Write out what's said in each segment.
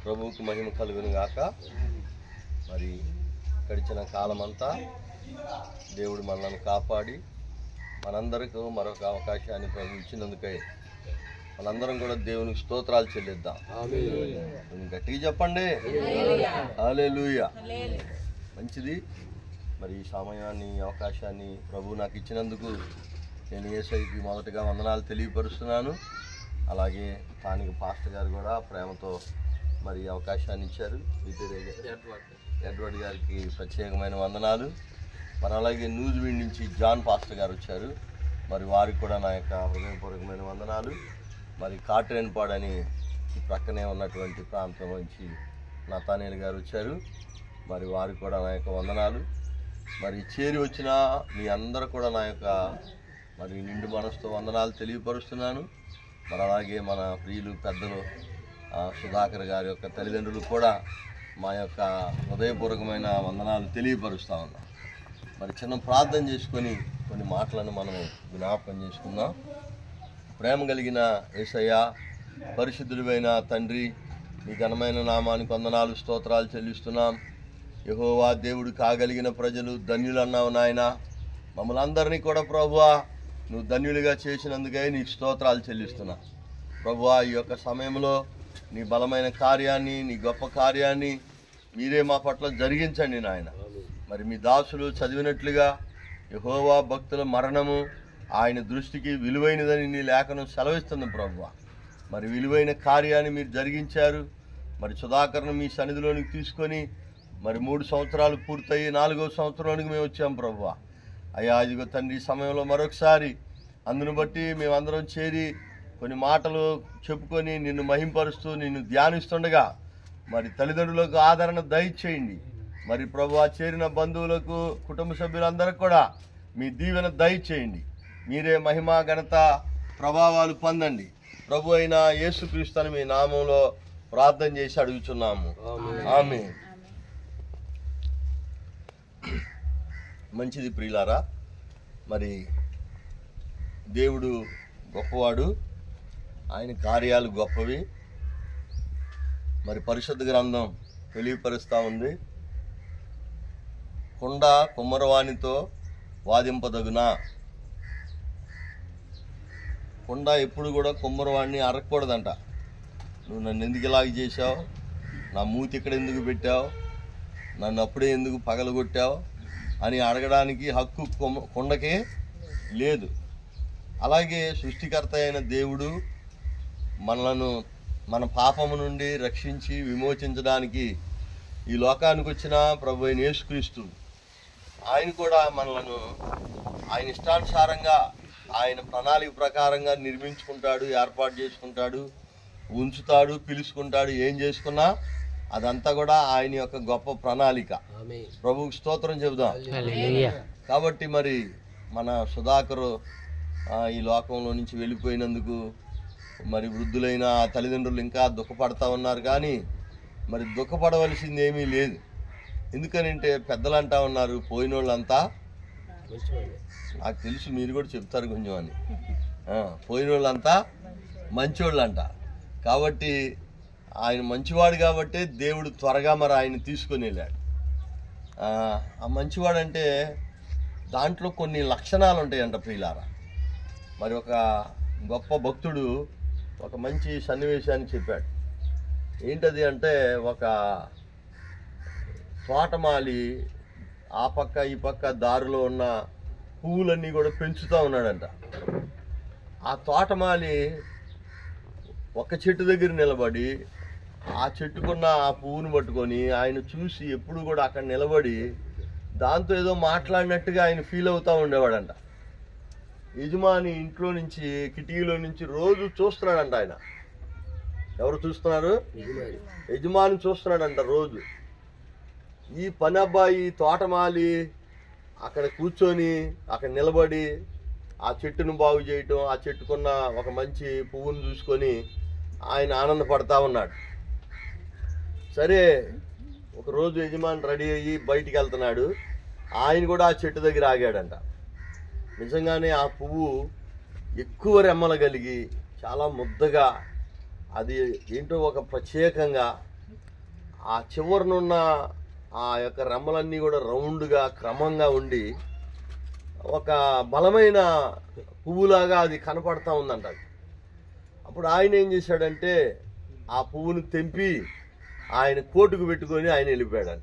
ప్రభువుకి మహిమ కలుగును గాక మరి గడిచిన కాలమంతా దేవుడు మనల్ని కాపాడి మనందరికీ మరొక అవకాశాన్ని ప్రభు ఇచ్చినందుకై మనందరం కూడా దేవునికి స్తోత్రాలు చెల్లిద్దాం కొంచెం గట్టిగా చెప్పండి హల్లెలూయా మంచిది మరి ఈ సమయాన్ని ఈ అవకాశాన్ని ప్రభు నాకు ఇచ్చినందుకు నేను ఏసైకి మొదటగా వందనాలు తెలియపరుస్తున్నాను అలాగే స్థానిక పాస్టర్ గారు కూడా ప్రేమతో మరి ఈ అవకాశాన్ని ఇచ్చారు విద్యురే ఎడ్వర్డ్ గారికి ప్రత్యేకమైన వందనాలు మరి అలాగే న్యూజివీడ్ నుంచి జాన్ పాస్టర్ గారు వచ్చారు మరి వారికి కూడా నా యొక్క హృదయపూర్వకమైన వందనాలు మరి కాట్రేన్పాడ్ అని ఈ ప్రక్కనే ఉన్నటువంటి ప్రాంతం నుంచి నతానేలు గారు వచ్చారు మరి వారికి కూడా నా యొక్క వందనాలు మరి చేరి వచ్చిన మీ అందరూ కూడా నా యొక్క మరి నిండు మనసుతో వందనాలు తెలియపరుస్తున్నాను మరి అలాగే మన ప్రియులు పెద్దలు ఆ, సుధాకర్ గారి యొక్క తల్లిదండ్రులు కూడా మా యొక్క హృదయపూర్వకమైన వందనాలు తెలియపరుస్తా ఉన్నాం మరి చిన్న ప్రార్థన చేసుకొని కొన్ని మాటలను మనం జ్ఞాపకం చేసుకుందాం ప్రేమ కలిగిన యేసయ్య పరిశుద్ధుడివైన తండ్రి నీ ఘనమైన నామానికి వందనాలు స్తోత్రాలు చెల్లిస్తున్నాం యహోవా దేవుడు కాగలిగిన ప్రజలు ధన్యులన్నావు నాయన మమ్మల్ని అందరినీ కూడా ప్రభువా నువ్వు ధన్యులుగా చేసినందుకే నీకు స్తోత్రాలు చెల్లిస్తున్నా ప్రభువా ఈ యొక్క సమయంలో నీ బలమైన కార్యాన్ని నీ గొప్ప కార్యాన్ని మీరే మా పట్ల జరిగించండి నాయన మరి మీ దాసులు చదివినట్లుగా యహోవా భక్తుల మరణము ఆయన దృష్టికి విలువైనదని నీ లేఖనం సెలవిస్తుంది ప్రభువా మరి విలువైన కార్యాన్ని మీరు జరిగించారు మరి సుధాకర్ను మీ సన్నిధిలోనికి తీసుకొని మరి మూడు సంవత్సరాలు పూర్తయి నాలుగో సంవత్సరానికి మేము వచ్చాం ప్రభువా అయ్యా ఇదిగో తండ్రి ఈ సమయంలో మరొకసారి అందును బట్టి మేమందరం చేరి కొన్ని మాటలు చెప్పుకొని నిన్ను మహింపరుస్తూ నిన్ను ధ్యానిస్తుండగా మరి తల్లిదండ్రులకు ఆదరణ దయచేయండి మరి ప్రభు చేరిన బంధువులకు కుటుంబ సభ్యులందరికీ కూడా మీ దీవెన దయచేయండి మీరే మహిమ ఘనత ప్రభావాలు పొందండి ప్రభు అయిన యేసుక్రీస్తుని మీ నామంలో ప్రార్థన చేసి అడుగుచున్నాము ఆమె మంచిది ప్రియులారా మరి దేవుడు గొప్పవాడు ఆయన కార్యాలు గొప్పవి మరి పరిశుద్ధ గ్రంథం తెలియపరుస్తూ ఉంది కొండ కుమ్మరవాణితో వాదింపదగునా కొండ ఎప్పుడు కూడా కుమ్మరవాణ్ణి అరక్కూడదంట నువ్వు నన్ను ఎందుకు ఇలాగ చేశావు నా మూతి ఇక్కడ ఎందుకు పెట్టావు నన్ను అప్పుడే ఎందుకు పగలగొట్టావు అని అడగడానికి హక్కు కొమ్మ- కొండకి లేదు అలాగే సృష్టికర్త అయిన దేవుడు మనలను మన పాపము నుండి రక్షించి విమోచించడానికి ఈ లోకానికి వచ్చిన ప్రభు అయిన యేసుక్రీస్తు ఆయన కూడా మనలను ఆయన ఇష్టానుసారంగా ఆయన ప్రణాళిక ప్రకారంగా నిర్మించుకుంటాడు ఏర్పాటు చేసుకుంటాడు ఉంచుతాడు పిలుచుకుంటాడు ఏం చేసుకున్నా అదంతా కూడా ఆయన యొక్క గొప్ప ప్రణాళిక ప్రభువుకి స్తోత్రం చెబుదాం కాబట్టి మరి మన సుధాకరు ఆ, ఈ లోకంలో నుంచి వెళ్ళిపోయినందుకు మరి వృద్ధులైన ఆ తల్లిదండ్రులు ఇంకా దుఃఖపడతా ఉన్నారు కానీ మరి దుఃఖపడవలసింది ఏమీ లేదు ఎందుకనంటే పెద్దలు అంటా ఉన్నారు పోయిన వాళ్ళంతా నాకు తెలుసు మీరు కూడా చెప్తారు కొంచెం అని ఆ, పోయిన వాళ్ళంతా మంచోళ్ళు అంట కాబట్టి ఆయన మంచివాడు కాబట్టి దేవుడు త్వరగా మరి ఆయన తీసుకొని వెళ్ళాడు ఆ, ఆ మంచివాడు అంటే దాంట్లో కొన్ని లక్షణాలు ఉంటాయంట ప్రియులారా మరి ఒక గొప్ప భక్తుడు ఒక మంచి సన్నివేశాన్ని చెప్పాడు ఏంటది అంటే ఒక తోటమాలి ఆ పక్క ఈ పక్క దారిలో ఉన్న పువ్వులన్నీ కూడా పెంచుతూ ఉన్నాడంట ఆ తోటమాలి ఒక చెట్టు దగ్గర నిలబడి ఆ చెట్టుకున్న ఆ పువ్వును పట్టుకొని ఆయన చూసి ఎప్పుడు కూడా అక్కడ నిలబడి దాంతో ఏదో మాట్లాడినట్టుగా ఆయన ఫీల్ అవుతూ ఉండేవాడంట యజమాని ఇంట్లో నుంచి కిటికీలో నుంచి రోజు చూస్తున్నాడంట ఆయన ఎవరు చూస్తున్నారు యజమాని చూస్తున్నాడంట రోజు ఈ పని అబ్బాయి తోటమాలి అక్కడ కూర్చొని అక్కడ నిలబడి ఆ చెట్టును బాగు చేయటం ఆ చెట్టుకున్న ఒక మంచి పువ్వును చూసుకొని ఆయన ఆనందపడతా ఉన్నాడు సరే ఒకరోజు యజమాని రెడీ అయ్యి బయటికి వెళ్తున్నాడు ఆయన కూడా ఆ చెట్టు దగ్గర ఆగాడంట నిజంగానే ఆ పువ్వు ఎక్కువ రెమ్మలు కలిగి చాలా ముద్దగా అది ఏంటో ఒక ప్రత్యేకంగా ఆ చివరనున్న ఆ యొక్క రెమ్మలన్నీ కూడా రౌండ్గా క్రమంగా ఉండి ఒక బలమైన పువ్వులాగా అది కనపడతా ఉందంట అది. అప్పుడు ఆయన ఏం చేశాడంటే ఆ పువ్వును తెంపి ఆయన కోటుకు పెట్టుకొని ఆయన వెళ్ళిపోయాడంట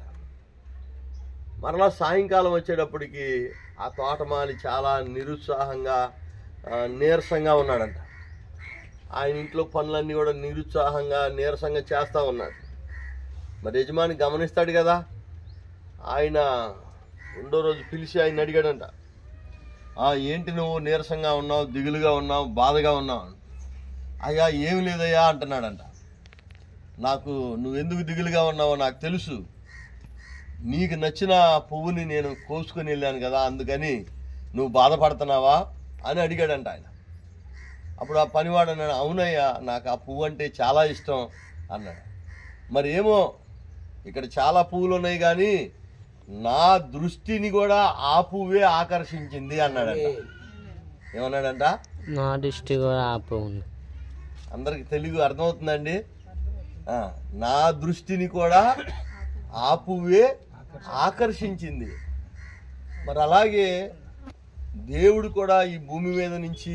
మరలా సాయంకాలం వచ్చేటప్పటికి ఆ తోటమాలి చాలా నిరుత్సాహంగా ఆ, నీరసంగా ఉన్నాడంట ఆయన ఇంట్లో పనులన్నీ కూడా నిరుత్సాహంగా నీరసంగా చేస్తూ ఉన్నాడు మరి యజమాని గమనిస్తాడు కదా ఆయన రెండో రోజు పిలిచి ఆయన అడిగాడంట "ఆ, ఏంటి నువ్వు నీరసంగా ఉన్నావు దిగులుగా ఉన్నావు బాధగా ఉన్నావు అయ్యా ఏమి లేదయ్యా అంటున్నాడంట నాకు నువ్వెందుకు దిగులుగా ఉన్నావో నాకు తెలుసు నీకు నచ్చిన పువ్వుని నేను కోసుకొని వెళ్ళాను కదా అందుకని నువ్వు బాధపడుతున్నావా అని అడిగాడంట ఆయన అప్పుడు ఆ పనివాడు అన్నాడు అవునయ్యా నాకు ఆ పువ్వు అంటే చాలా ఇష్టం అన్నాడు మరి ఏమో ఇక్కడ చాలా పువ్వులు ఉన్నాయి కానీ నా దృష్టిని కూడా ఆ పువ్వే ఆకర్షించింది అన్నాడంట ఏమన్నాడంట నా దృష్టి కూడా ఆపు ఉంది అందరికి తెలుగు అర్థమవుతుందండి ఆ, నా దృష్టిని కూడా ఆ పువ్వే ఆకర్షించింది మరి అలాగే దేవుడు కూడా ఈ భూమి మీద నుంచి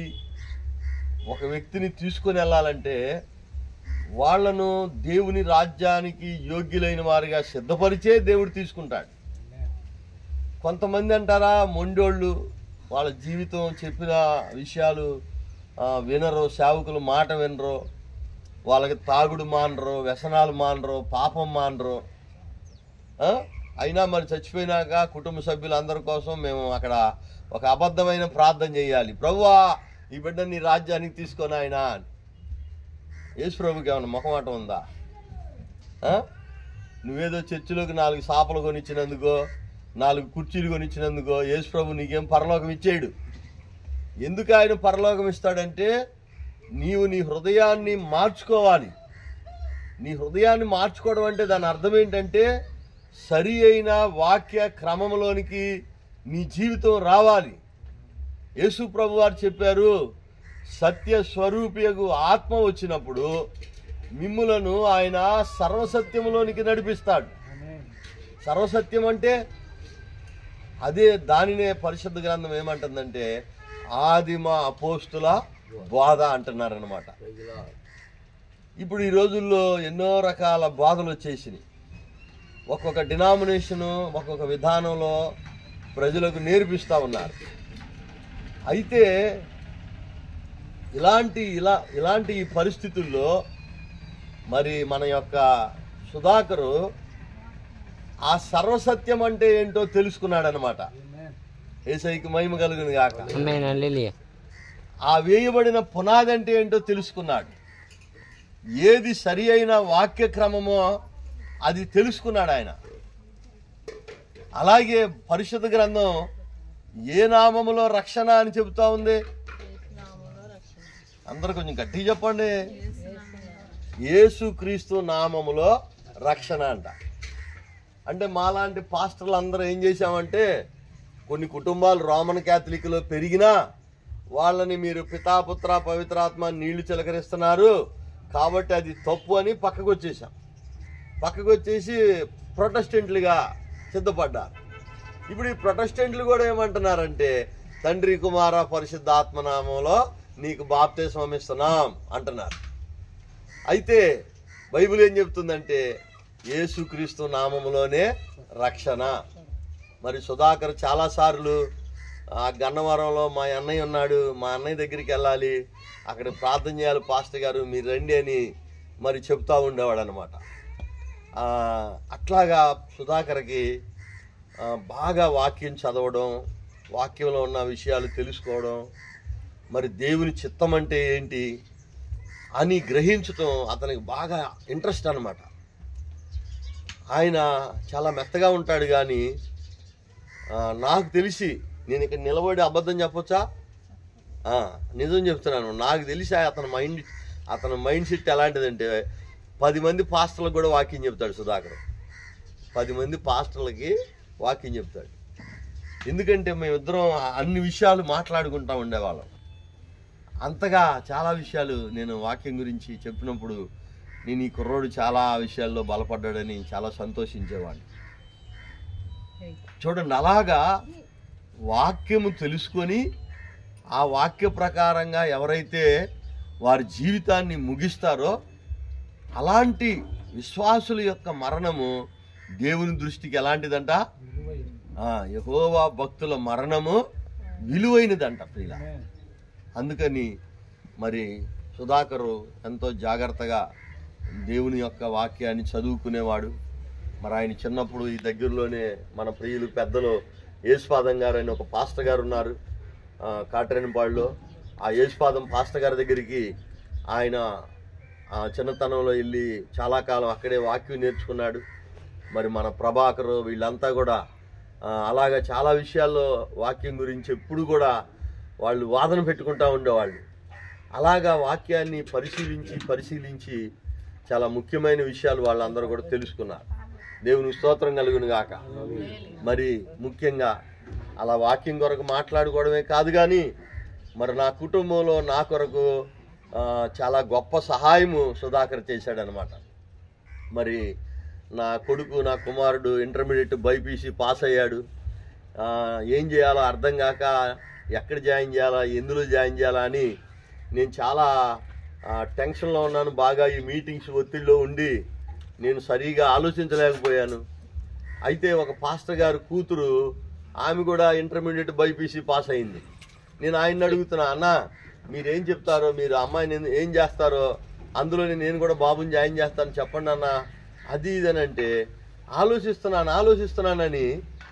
ఒక వ్యక్తిని తీసుకొని వెళ్ళాలంటే వాళ్ళను దేవుని రాజ్యానికి యోగ్యులైన వారిగా సిద్ధపరిచే దేవుడు తీసుకుంటాడు కొంతమంది అంటారా మొండోళ్ళు వాళ్ళ జీవితం చెప్పిన విషయాలు ఆ, వినరు సేవకులు మాట వినరు వాళ్ళకి తాగుడు మానరు వ్యసనాలు మానరు పాపం మానరు ఆ? అయినా మరి చచ్చిపోయినాక కుటుంబ సభ్యులందరి కోసం మేము అక్కడ ఒక అబద్ధమైన ప్రార్థన చేయాలి ప్రభువా ఈ బిడ్డ నీ రాజ్యానికి తీసుకొని ఆయన యేసు ప్రభుకి ఏమన్నా ముఖమాట ఉందా ఆ? నువ్వేదో చర్చిలోకి నాలుగు సాపలు కొనిచ్చినందుకో నాలుగు కుర్చీలు కొనిచ్చినందుకో యేసు ప్రభు నీకేం పరలోకం ఇచ్చేయడు ఎందుకు ఆయన పరలోకం ఇస్తాడంటే నీవు నీ హృదయాన్ని మార్చుకోవాలి నీ హృదయాన్ని మార్చుకోవడం అంటే దాని అర్థం ఏంటంటే సరి అయిన వాక్య క్రమంలోనికి నీ జీవితం రావాలి యేసు ప్రభు వారు చెప్పారు సత్య స్వరూపియకు ఆత్మ వచ్చినప్పుడు మిమ్ములను ఆయన సర్వసత్యములోనికి నడిపిస్తాడు సర్వసత్యం అంటే అదే దానినే పరిశుద్ధ గ్రంథం ఏమంటుందంటే ఆదిమ అపోస్తుల బోధ అంటున్నారనమాట ఇప్పుడు ఈ రోజుల్లో ఎన్నో రకాల బోధలు వచ్చేసినాయి ఒక్కొక్క డినామినేషను ఒక్కొక్క విధానంలో ప్రజలకు నేర్పిస్తూ ఉన్నారు అయితే ఇలాంటి ఇలా ఇలాంటి ఈ పరిస్థితుల్లో మరి మన యొక్క సుధాకరు ఆ సర్వసత్యం అంటే ఏంటో తెలుసుకున్నాడనమాట ఏసైకి మహిమ కలుగును గాక అమ్మాయి నల్లి ఆ వేయబడిన పునాది అంటే ఏంటో తెలుసుకున్నాడు ఏది సరి అయిన వాక్య క్రమమో అది తెలుసుకున్నాడు ఆయన అలాగే పరిశుద్ధ గ్రంథం ఏ నామములో రక్షణ అని చెబుతా ఉంది అందరు కొంచెం గట్టిగా చెప్పండి యేసు క్రీస్తు నామములో రక్షణ అంట అంటే మాలాంటి పాస్టర్లు అందరూ ఏం చేశామంటే కొన్ని కుటుంబాలు రోమన్ క్యాథలిక్లో పెరిగినా వాళ్ళని మీరు పితాపుత్ర పవిత్రాత్మ నీళ్లు చిలకరిస్తున్నారు కాబట్టి అది తప్పు అని పక్కకు వచ్చేసాం పక్కకు వచ్చేసి ప్రొటెస్టెంట్లుగా సిద్ధపడ్డారు ఇప్పుడు ఈ ప్రొటెస్టెంట్లు కూడా ఏమంటున్నారంటే తండ్రి కుమార పరిశుద్ధాత్మనామంలో నీకు బాప్తేశం ఇస్తున్నాం అంటున్నారు అయితే బైబిల్ ఏం చెప్తుందంటే యేసుక్రీస్తు నామములోనే రక్షణ మరి సుధాకర్ చాలాసార్లు ఆ గన్నవరంలో మా అన్నయ్య ఉన్నాడు మా అన్నయ్య దగ్గరికి వెళ్ళాలి అక్కడ ప్రార్థన చేయాలి పాస్టర్ గారు మీరు రండి అని మరి చెప్తా ఉండేవాడు అనమాట అట్లాగా సుధాకర్కి ఆ, బాగా వాక్యం చదవడం వాక్యంలో ఉన్న విషయాలు తెలుసుకోవడం మరి దేవుని చిత్తం అంటే ఏంటి అని గ్రహించటం అతనికి బాగా ఇంట్రెస్ట్ అనమాట ఆయన చాలా మెత్తగా ఉంటాడు కానీ ఆ, నాకు తెలిసి నేను ఇక్కడ నిలబడి అబద్ధం చెప్పొచ్చా ఆ, నిజం చెప్తున్నాను నాకు తెలిసి అతని మైండ్ అతని మైండ్ సెట్ ఎలాంటిదంటే పది మంది పాస్టర్లకు కూడా వాక్యం చెప్తాడు సుధాకర్ పది మంది పాస్టర్లకి వాక్యం చెప్తాడు ఎందుకంటే మేమిద్దరం అన్ని విషయాలు మాట్లాడుకుంటా ఉండేవాళ్ళం అంతగా చాలా విషయాలు నేను వాక్యం గురించి చెప్పినప్పుడు నేను ఈ కుర్రోడు చాలా విషయాల్లో బలపడ్డాడని చాలా సంతోషించేవాడిని చూడండి అలాగా వాక్యము తెలుసుకొని ఆ వాక్య ప్రకారంగా ఎవరైతే వారి జీవితాన్ని ముగిస్తారో అలాంటి విశ్వాసుల యొక్క మరణము దేవుని దృష్టికి ఎలాంటిదంట ఆ, యెహోవా భక్తుల మరణము విలువైనదంట ప్రియుల అందుకని మరి సుధాకరు ఎంతో జాగ్రత్తగా దేవుని యొక్క వాక్యాన్ని చదువుకునేవాడు మరి ఆయన చిన్నప్పుడు ఈ దగ్గరలోనే మన ప్రియులు పెద్దలు యేసుపాదం గారు అని ఒక పాస్టర్ గారు ఉన్నారు ఆ, కాటరేనిపాడులో ఆ యేసుపాదం పాస్టర్ గారి దగ్గరికి ఆయన ఆ చిన్నతనంలో వెళ్ళి చాలా కాలం అక్కడే వాక్యం నేర్చుకున్నాడు మరి మన ప్రభాకరు వీళ్ళంతా కూడా ఆ, అలాగా చాలా విషయాల్లో వాక్యం గురించి ఎప్పుడు కూడా వాళ్ళు వాదన పెట్టుకుంటా ఉండేవాళ్ళు అలాగా వాక్యాన్ని పరిశీలించి పరిశీలించి చాలా ముఖ్యమైన విషయాలు వాళ్ళందరూ కూడా తెలుసుకున్నారు దేవుని స్తోత్రం కలుగును గాక మరి ముఖ్యంగా అలా వాక్యం కొరకు మాట్లాడుకోవడమే కాదు కానీ మరి నా కుటుంబంలో నా కొరకు ఆ, చాలా గొప్ప సహాయము సుధాకర్ చేశాడనమాట మరి నా కొడుకు నా కుమారుడు ఇంటర్మీడియట్ బైపీసీ పాస్ అయ్యాడు ఆ, ఏం చేయాలో అర్థం కాక ఎక్కడ జాయిన్ చేయాలా ఎందులో జాయిన్ చేయాలా అని నేను చాలా ఆ, టెన్షన్లో ఉన్నాను బాగా ఈ మీటింగ్స్ ఒత్తిడిలో ఉండి నేను సరిగా ఆలోచించలేకపోయాను అయితే ఒక పాస్టర్ గారు కూతురు ఆమె కూడా ఇంటర్మీడియట్ బైపీసీ పాస్ అయింది నేను ఆయన్ని అడుగుతున్నా అన్న మీరేం చెప్తారో మీరు అమ్మాయిని ఎందు- ఏం చేస్తారో అందులోనే నేను కూడా బాబుని జాయిన్ చేస్తాను చెప్పండి అన్న అది ఇదని అంటే ఆలోచిస్తున్నాను ఆలోచిస్తున్నానని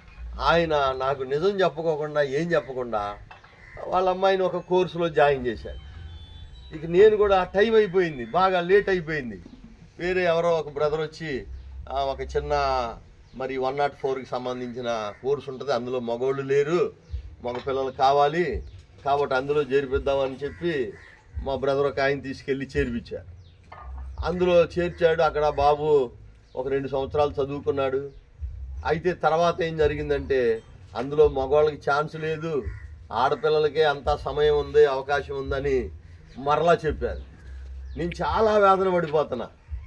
ఆయన నాకు నిజం చెప్పుకోకుండా ఏం చెప్పకుండా వాళ్ళ అమ్మాయిని ఒక కోర్సులో జాయిన్ చేశాడు ఇక నేను కూడా టైం అయిపోయింది బాగా లేట్ అయిపోయింది వేరే ఎవరో ఒక బ్రదర్ వచ్చి ఆ, ఒక చిన్న మరి వన్ నాట్ ఫోర్కి సంబంధించిన కోర్స్ ఉంటుంది అందులో మగోళ్ళు లేరు మగ పిల్లలు కావాలి కాబట్టి అందులో చేర్పిద్దామని చెప్పి మా బ్రదర్ ఒక ఆయన తీసుకెళ్ళి చేర్పించారు అందులో చేర్చాడు అక్కడ బాబు ఒక రెండు సంవత్సరాలు చదువుకున్నాడు అయితే తర్వాత ఏం జరిగిందంటే అందులో మగవాళ్ళకి ఛాన్స్ లేదు ఆడపిల్లలకే అంత సమయం ఉంది అవకాశం ఉందని మరలా చెప్పారు నేను చాలా వేదన పడిపోతున్నా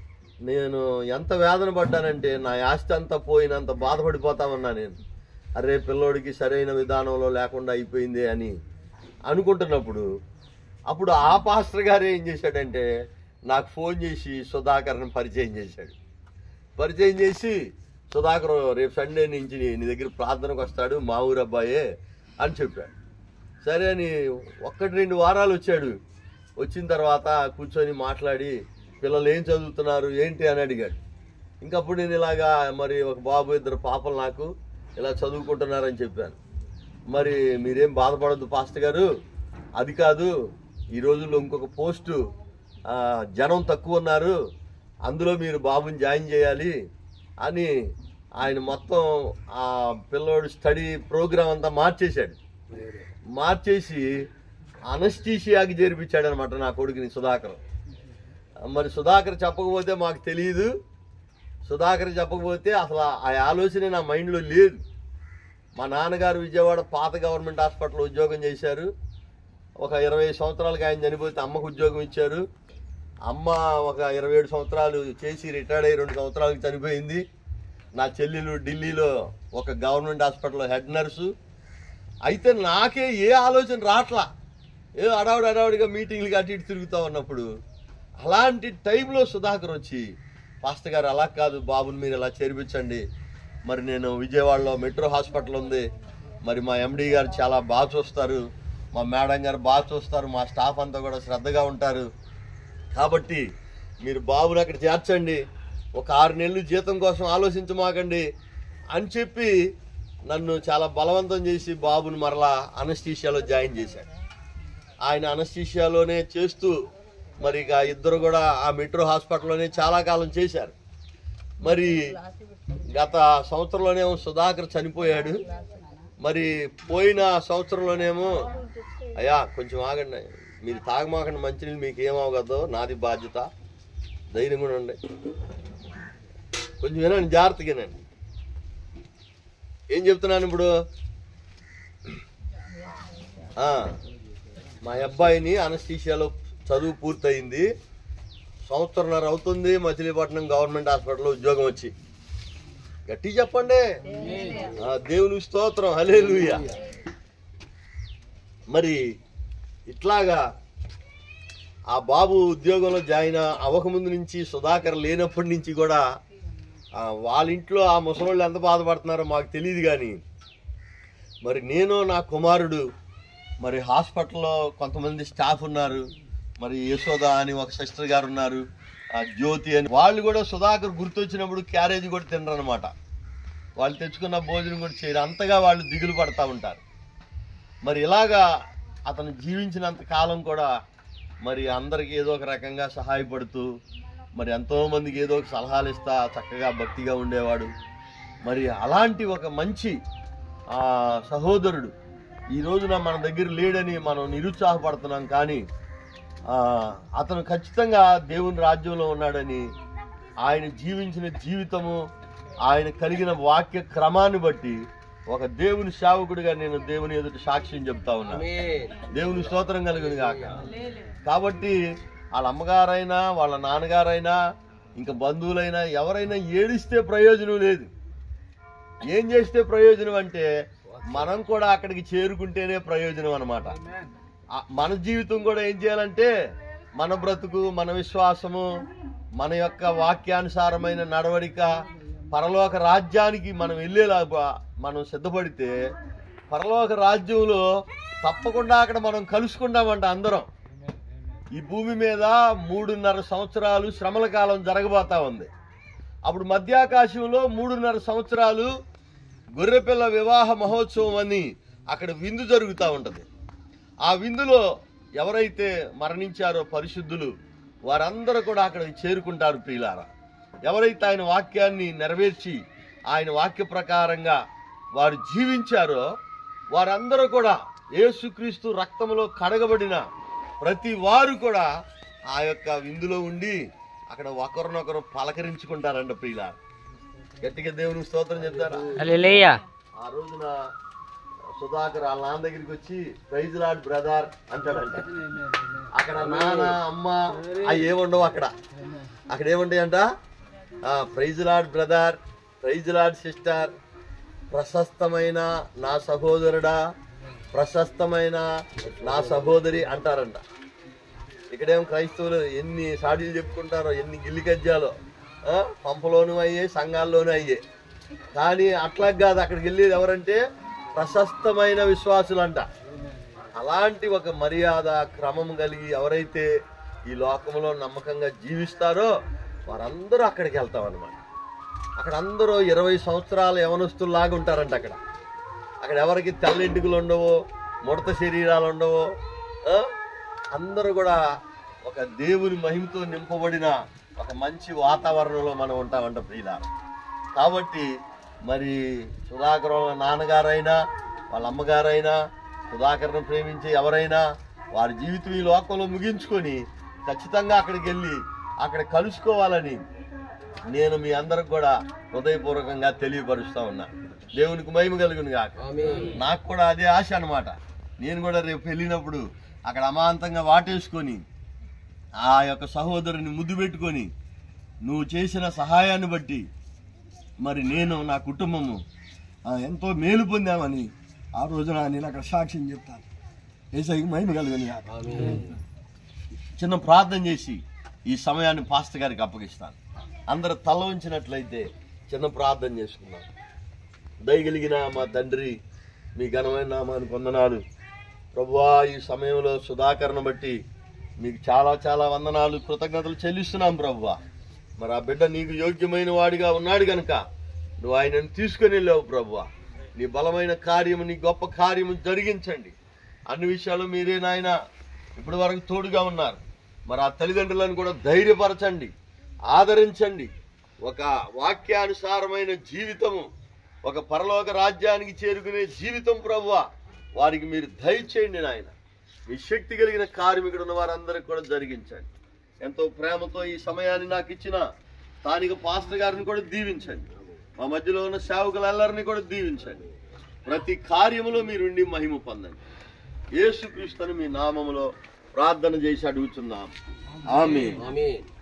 నేను ఎంత వేదన పడ్డానంటే నా ఆస్తి అంతా పోయినంత బాధపడిపోతా ఉన్నా నేను అరే పిల్లోడికి సరైన విధానంలో లేకుండా అయిపోయింది అని అనుకుంటున్నప్పుడు అప్పుడు ఆ పాస్టర్ గారు ఏం చేశాడంటే నాకు ఫోన్ చేసి సుధాకర్ని పరిచయం చేశాడు పరిచయం చేసి సుధాకర్ రేపు సండే నుంచి నీ నీ దగ్గర ప్రార్థనకు వస్తాడు మా ఊరు అబ్బాయే అని చెప్పాడు సరే అని ఒక్కటి రెండు వారాలు వచ్చాడు వచ్చిన తర్వాత కూర్చొని మాట్లాడి పిల్లలు ఏం చదువుతున్నారు ఏంటి అని అడిగాడు ఇంకప్పుడు నేను ఇలాగా మరి ఒక బాబు ఇద్దరు పాపలు నాకు ఇలా చదువుకుంటున్నారని చెప్పాను మరి మీరేం బాధపడద్దు పాస్టర్ గారు అది కాదు ఈ రోజుల్లో ఇంకొక పోస్టు ఆ, జనం తక్కువ ఉన్నారు అందులో మీరు బాబుని జాయిన్ చేయాలి అని ఆయన మొత్తం ఆ పిల్లోడు స్టడీ ప్రోగ్రామ్ అంతా మార్చేశాడు మార్చేసి అనస్టీషియాకి చేర్పించాడు అనమాట నా కొడుకుని సుధాకర్ మరి సుధాకర్ చెప్పకపోతే మాకు తెలియదు సుధాకర్ చెప్పకపోతే అసలు ఆ ఆలోచన నా మైండ్లో లేదు మా నాన్నగారు విజయవాడ పాత గవర్నమెంట్ హాస్పిటల్లో ఉద్యోగం చేశారు ఒక ఇరవై సంవత్సరాలకి ఆయన చనిపోతే అమ్మకు ఉద్యోగం ఇచ్చారు అమ్మ ఒక ఇరవై ఏడు సంవత్సరాలు చేసి రిటైర్డ్ అయ్యి రెండు సంవత్సరాలకి చనిపోయింది నా చెల్లెలు ఢిల్లీలో ఒక గవర్నమెంట్ హాస్పిటల్లో హెడ్ నర్సు అయితే నాకే ఏ ఆలోచన రావట్లా ఏ అడావుడి అడావుడిగా మీటింగ్లకి అటు ఇటు తిరుగుతూ ఉన్నప్పుడు అలాంటి టైంలో సుధాకర్ వచ్చి పాస్టర్ గారు అలా కాదు బాబుని మీరు ఇలా చేర్పించండి మరి నేను విజయవాడలో మెట్రో హాస్పిటల్ ఉంది మరి మా ఎండి గారు చాలా బాగా చూస్తారు మా మేడం గారు బాగా చూస్తారు మా స్టాఫ్ అంతా కూడా శ్రద్ధగా ఉంటారు కాబట్టి మీరు బాబుని అక్కడ చేర్చండి ఒక ఆరు నెలలు జీతం కోసం ఆలోచించమాకండి అని చెప్పి నన్ను చాలా బలవంతం చేసి బాబుని మరలా అనస్టీషియాలో జాయిన్ చేశాడు ఆయన అనస్టీషియాలోనే చేస్తూ మరి ఇక ఇద్దరు కూడా ఆ మెట్రో హాస్పిటల్లోనే చాలా కాలం చేశారు మరి గత సంవత్సరంలోనేమో సుధాకర్ చనిపోయాడు మరి పోయిన సంవత్సరంలోనేమో అయ్యా కొంచెం ఆగండి మీరు తాగమాకండి మంచినీళ్ళు మీకు ఏమవగదో నాది బాధ్యత ధైర్యం కూడా ఉండే కొంచెం వినండి జాగ్రత్తగా వినండి ఏం చెప్తున్నాను ఇప్పుడు ఆ, మా అబ్బాయిని అనస్థీషియాలో చదువు పూర్తయింది సంవత్సరంన్నర అవుతుంది మచిలీపట్నం గవర్నమెంట్ హాస్పిటల్లో ఉద్యోగం వచ్చి గట్టి చెప్పండి ఆ, దేవుని స్తోత్రం హల్లెలూయా మరి ఇట్లాగా ఆ బాబు ఉద్యోగంలో జాయిన్ అవ్వకముందు నుంచి సుధాకర్ లేనప్పటి నుంచి కూడా ఆ, వాళ్ళ ఇంట్లో ఆ ముసలోళ్ళు ఎంత బాధపడుతున్నారో మాకు తెలియదు కానీ మరి నేను నా కుమారుడు మరి హాస్పిటల్లో కొంతమంది స్టాఫ్ ఉన్నారు మరి యశోద అని ఒక సిస్టర్ గారు ఉన్నారు ఆ జ్యోతి అని వాళ్ళు కూడా సుధాకర్ గుర్తొచ్చినప్పుడు క్యారేజ్ కూడా తినరు అనమాట వాళ్ళు తెచ్చుకున్న భోజనం కూడా చేయరు అంతగా వాళ్ళు దిగులు పడతా ఉంటారు మరి ఇలాగా అతను జీవించినంత కాలం కూడా మరి అందరికీ ఏదో ఒక రకంగా సహాయపడుతూ మరి ఎంతో మందికి ఏదో ఒక సలహాలు ఇస్తా చక్కగా భక్తిగా ఉండేవాడు మరి అలాంటి ఒక మంచి ఆ, సహోదరుడు ఈ రోజున మన దగ్గర లేడని మనం నిరుత్సాహపడుతున్నాం కానీ ఆ, అతను ఖచ్చితంగా దేవుని రాజ్యంలో ఉన్నాడని ఆయన జీవించిన జీవితము ఆయన కలిగిన వాక్య క్రమాన్ని బట్టి ఒక దేవుని సేవకుడిగా నేను దేవుని ఎదుటి సాక్ష్యం చెప్తా ఉన్నా దేవుని స్తోత్రం కలిగింది కాక కాబట్టి వాళ్ళ అమ్మగారైనా వాళ్ళ నాన్నగారైనా ఇంకా బంధువులైనా ఎవరైనా ఏడిస్తే ప్రయోజనం లేదు ఏం చేస్తే ప్రయోజనం అంటే మనం కూడా అక్కడికి చేరుకుంటేనే ప్రయోజనం అనమాట మన జీవితం కూడా ఏం చేయాలంటే మన బ్రతుకు మన విశ్వాసము మన యొక్క వాక్యానుసారమైన నడవడిక పరలోక రాజ్యానికి మనం వెళ్ళేలా మనం సిద్ధపడితే పరలోక రాజ్యంలో తప్పకుండా అక్కడ మనం కలుసుకుంటామంట అందరం ఈ భూమి మీద మూడున్నర సంవత్సరాలు శ్రమల కాలం జరగబోతా ఉంది అప్పుడు మధ్యాకాశంలో మూడున్నర సంవత్సరాలు గొర్రెపిల్ల వివాహ మహోత్సవం అని అక్కడ విందు జరుగుతూ ఉంటుంది ఆ విందులో ఎవరైతే మరణించారో పరిశుద్ధులు వారందరూ కూడా అక్కడికి చేరుకుంటారు ప్రియులారా ఎవరైతే ఆయన వాక్యాన్ని నెరవేర్చి ఆయన వాక్య ప్రకారంగా వారు జీవించారో వారందరూ కూడా యేసుక్రీస్తు రక్తంలో కడగబడిన ప్రతి వారు కూడా ఆ యొక్క విందులో ఉండి అక్కడ ఒకరినొకరు పలకరించుకుంటారంట ప్రియుల గట్టిగా దేవునికి స్తోత్రం చెప్తారా హల్లెలూయా ఆ రోజున సుధాకర్ వాళ్ళ నాన్న దగ్గరికి వచ్చి ప్రైజ్ లాడ్ బ్రదర్ అంటాడంట అక్కడ నాన్న అమ్మ అవి ఏముండవు అక్కడ అక్కడ ఏముంటాయి అంట praise lord brother praise lord sister ప్రశస్తమైన నా సహోదరుడా ప్రశస్తమైన నా సహోదరి అంటారంట ఇక్కడేం క్రైస్తవులు ఎన్ని సాడీలు చెప్పుకుంటారో ఎన్ని గిల్లి కజ్జాలో ఆ, పంపలోను అయ్యే సంఘాల్లోనూ అయ్యే కానీ అట్లా కాదు అక్కడికి వెళ్ళేది ఎవరంటే ప్రశస్తమైన విశ్వాసులంట అలాంటి ఒక మర్యాద క్రమం కలిగి ఎవరైతే ఈ లోకంలో నమ్మకంగా జీవిస్తారో వారందరూ అక్కడికి వెళ్తాం అనమాట అక్కడ అందరూ ఇరవై సంవత్సరాల యవనస్తుల్లాగా ఉంటారంట అక్కడ అక్కడ ఎవరికి తెల్లెంటుకలు ఉండవో ముడత శరీరాలు ఉండవో ఆ? అందరూ కూడా ఒక దేవుని మహిమతో నింపబడిన ఒక మంచి వాతావరణంలో మనం ఉంటామంట ప్రియులారా కాబట్టి మరి సుధాకర్ వాళ్ళ నాన్నగారైనా వాళ్ళ అమ్మగారైనా సుధాకర్ను ప్రేమించే ఎవరైనా వారి జీవితం ఈ లోకంలో ముగించుకొని ఖచ్చితంగా అక్కడికి వెళ్ళి అక్కడ కలుసుకోవాలని నేను మీ అందరికి కూడా హృదయపూర్వకంగా తెలియపరుస్తా ఉన్నా దేవునికి మహిమ కలుగును కాక నాకు కూడా అదే ఆశ అన్నమాట నేను కూడా రేపు వెళ్ళినప్పుడు అక్కడ అమాంతంగా వాటేసుకొని ఆ యొక్క సహోదరుని ముద్దు పెట్టుకొని నువ్వు చేసిన సహాయాన్ని బట్టి మరి నేను నా కుటుంబము ఆ, ఎంతో మేలు పొందామని ఆ రోజున నేను అక్కడ సాక్ష్యం చెప్తాను ఏసైకి మహిమ కలుగును కాక చిన్న ప్రార్థన చేసి ఈ సమయాన్ని పాస్టర్ గారికి అప్పగిస్తాను అందరు తల ఉంచినట్లయితే చిన్న ప్రార్థన చేసుకున్నాం దయగలిగిన మా తండ్రి మీ ఘనమైన నామానికి వందనాలు ప్రభువా ఈ సమయంలో సుధాకరణ బట్టి మీకు చాలా చాలా వందనాలు కృతజ్ఞతలు చెల్లిస్తున్నాం ప్రభువా మరి ఆ బిడ్డ నీకు యోగ్యమైన వాడిగా ఉన్నాడు గనుక నువ్వు ఆయనను తీసుకొని వెళ్ళావు ప్రభువా నీ బలమైన కార్యము నీ గొప్ప కార్యము జరిగించండి అన్ని విషయాలు మీరే నాయన ఇప్పటి వరకు తోడుగా ఉన్నారు మరి ఆ తల్లిదండ్రులను కూడా ధైర్యపరచండి ఆదరించండి ఒక వాక్యానుసారమైన జీవితము ఒక పరలోక రాజ్యానికి చేరుకునే జీవితం ప్రభువా వారికి మీరు దయచేయండి నాయన మీ శక్తి కలిగిన కార్మికుడు ఉన్న వారందరికి కూడా జరిగించండి ఎంతో ప్రేమతో ఈ సమయాన్ని నాకు ఇచ్చిన స్థానిక పాస్టర్ గారిని కూడా దీవించండి మా మధ్యలో ఉన్న సేవకులందరినీ కూడా దీవించండి ప్రతి కార్యములో మీరుండి మహిమ పొందండి యేసుక్రీస్తుని మీ నామములో ప్రార్థన చేసి అడుగుతున్నాం ఆమె ఆమేన్